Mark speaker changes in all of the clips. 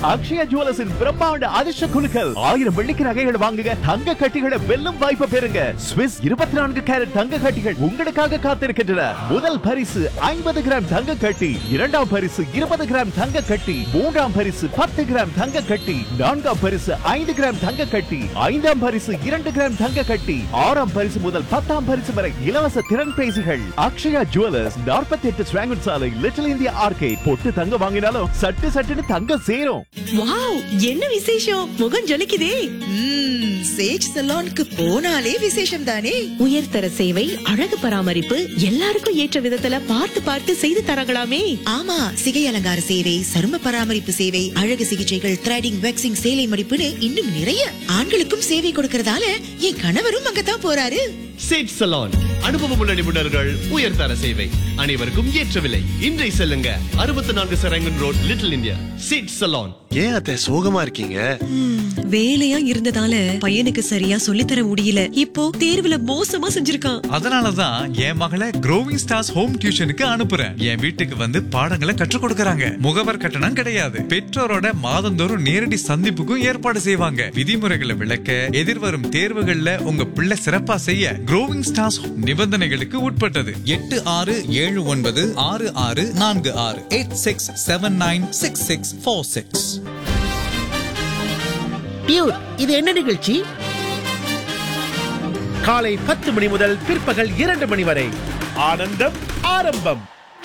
Speaker 1: அக்ஷயா ஜுவல்லர்ஸின் பிரம்மாண்ட அதிர்ஷ்ட குலுக்கல் ஆயிரம் வெள்ளிக்கு நகைகள் வாங்குங்க தங்க கட்டிகளை வெல்லும் வாய்ப்பை பெறுங்க ஸ்விஸ் இருபத்தி நான்கு கேரட் தங்க கட்டிகள் உங்களுக்காக காத்திருக்கின்றன முதல் பரிசு ஐம்பது கிராம் தங்க கட்டி இரண்டாம் பரிசு இருபது கிராம் தங்க கட்டி மூன்றாம் பரிசு பத்து கிராம் தங்க கட்டி நான்காம் பரிசு ஐந்து கிராம் தங்க கட்டி ஐந்தாம் பரிசு இரண்டு கிராம் தங்க கட்டி ஆறாம் பரிசு முதல் பத்தாம் பரிசு வரை இலவச திறன் பேசிகள் அக்ஷயா ஜுவல்லர்ஸ் நாற்பத்தி எட்டு ஸ்வாங்கன் சாலை லிட்டில் இந்தியா ஆர்கேட் பொட்டு தங்க வாங்கினாலும் சட்டு சட்டுன்னு தங்க சேரும்
Speaker 2: வாவ் என்ன விசேஷம் முகம் ஜொலிக்குதே
Speaker 3: ம்ம், சேஜ் சலூனுக்கு போனாலே விசேஷம் தானே
Speaker 2: உயர்தர சேவை அழகு பராமரிப்பு எல்லாருக்கும் ஏற்ற விதத்துல பார்த்து பார்த்து செய்து தரங்களாமே
Speaker 3: ஆமா சிகை அலங்கார சேவை சரும பராமரிப்பு சேவை அழகு சிகிச்சைகள் த்ரெடிங் வெக்ஸிங் சேலை மடிப்புன்னு இன்னும் நிறைய ஆண்களுக்கும் சேவை கொடுக்கறதால என் கணவரும் அங்கதான் போறாரு
Speaker 4: சேட் சலான் அனுபவமுள்ள நிபுணர்கள் உயர்தர சேவை அனைவருக்கும் ஏற்ற விலை இன்றை செல்லுங்க அறுபத்தி நான்கு சரங்கன் ரோட் லிட்டில் இந்தியா சேட் சலான்
Speaker 5: ஏன் அத்தை சோகமா இருக்கீங்க
Speaker 2: வேலையா இருந்ததால பையனுக்கு சரியா சொல்லித்தர முடியல இப்போ தேர்வுல மோசமா செஞ்சிருக்கான்
Speaker 6: அதனாலதான் என் மகளை க்ரோவிங் ஸ்டார்ஸ் ஹோம் டியூஷனுக்கு அனுப்புறேன் என் வீட்டுக்கு வந்து பாடங்களை கற்றுக் கொடுக்கறாங்க முகவர் கட்டணம் கிடையாது பெற்றோரோட மாதந்தோறும் நேரடி சந்திப்புக்கும் ஏற்பாடு செய்வாங்க விதிமுறைகளை விளக்க எதிர்வரும் தேர்வுகள்ல உங்க பிள்ளை சிறப்பா செய்ய க்ரோவிங் ஸ்டார்ஸ் நிபந்தனைகளுக்கு உட்பட்டது எட்டு ஆறு ஏழு ஒன்பது ஆறு ஆறு நான்கு ஆறு eight six seven nine six six four six
Speaker 7: dude இது என்ன நிகழ்ச்சி காலை பத்து மணி முதல் பிற்பகல் இரண்டு மணி வரை ஆனந்தம் ஆரம்பம்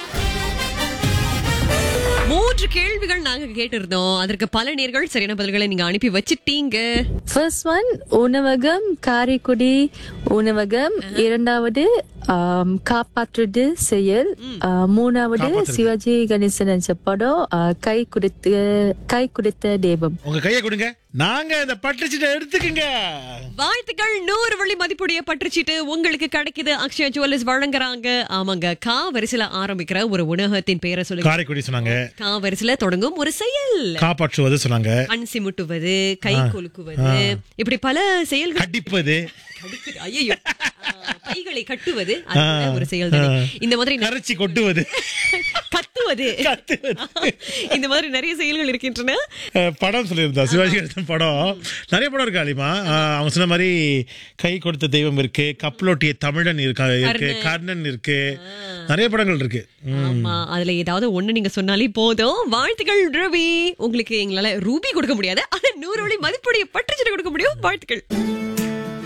Speaker 8: மூன்று கேள்விகள் நாங்க கேட்டிருந்தோம் அதற்கு பல நேர்கள் சரியான பதில்களை நீங்க அனுப்பி வச்சிட்டீங்க
Speaker 9: ஃபர்ஸ்ட் ஒன் உணவகம் காரைக்குடி உணவகம் இரண்டாவது ஆம், காப்பாற்றுது செயல் ஆ, மூணாவது சிவாஜி கணேசன் நடிச்ச படம் ஆ, கை கொடுத்த கை கொடுத்த தெய்வம்
Speaker 7: உங்க கையை கொடுங்க நாங்க இந்த பட்டுச்சீட்டை எடுத்துக்கங்க
Speaker 8: வாழ்த்துக்கள் நூறு வழி மதிப்புடைய பற்றுச்சீட்டு உங்களுக்கு கிடைக்குது அக்ஷயா ஜுவல்லர்ஸ் வழங்குறாங்க ஆமாங்க கா வரிசையில ஆரம்பிக்கிற ஒரு உணவகத்தின் பெயரை சொல்லுங்க
Speaker 7: காரைக்குடி சொன்னாங்க
Speaker 8: கா வரிசையில தொடங்கும் ஒரு செயல்
Speaker 7: காப்பாற்றுவது சொன்னாங்க
Speaker 8: கண் சிமுட்டுவது கை கொலுக்குவது இப்படி பல செயல்கள்
Speaker 7: கடிப்பது
Speaker 8: கடிக்குது. ஐயையோ. ஆ, பைகளை கட்டுவது அது கூட ஒரு செயல் தானே இந்த மாதிரி நிறைய-
Speaker 7: கரைச்சி கொட்டுவது
Speaker 8: கத்துவது இந்த மாதிரி நிறைய செயல்கள் இருக்கின்றன
Speaker 7: அஹ், படம் சொல்லியிருந்தா சிவாஜி கணேசன் படம் நிறைய படம் இருக்கு அலிமா அஹ், அவங்க சொன்ன மாதிரி கை கொடுத்த தெய்வம் இருக்கு கப்பலோட்டிய தமிழன் இருக்கா இருக்கு
Speaker 8: கர்ணன்.
Speaker 7: கர்ணன் இருக்கு நிறைய படங்கள் இருக்கு ம்.
Speaker 8: ஆமா அதுல ஏதாவது ஒண்ணு நீங்க சொன்னாலே போதும் வாழ்த்துக்கள் ரவி உங்களுக்கு எங்களால ரூபி கொடுக்க முடியாது ஆனா நூறு வழி மதிப்புடைய பற்றுச்சீட்டு கொடுக்க முடியும் வாழ்த்துக்கள்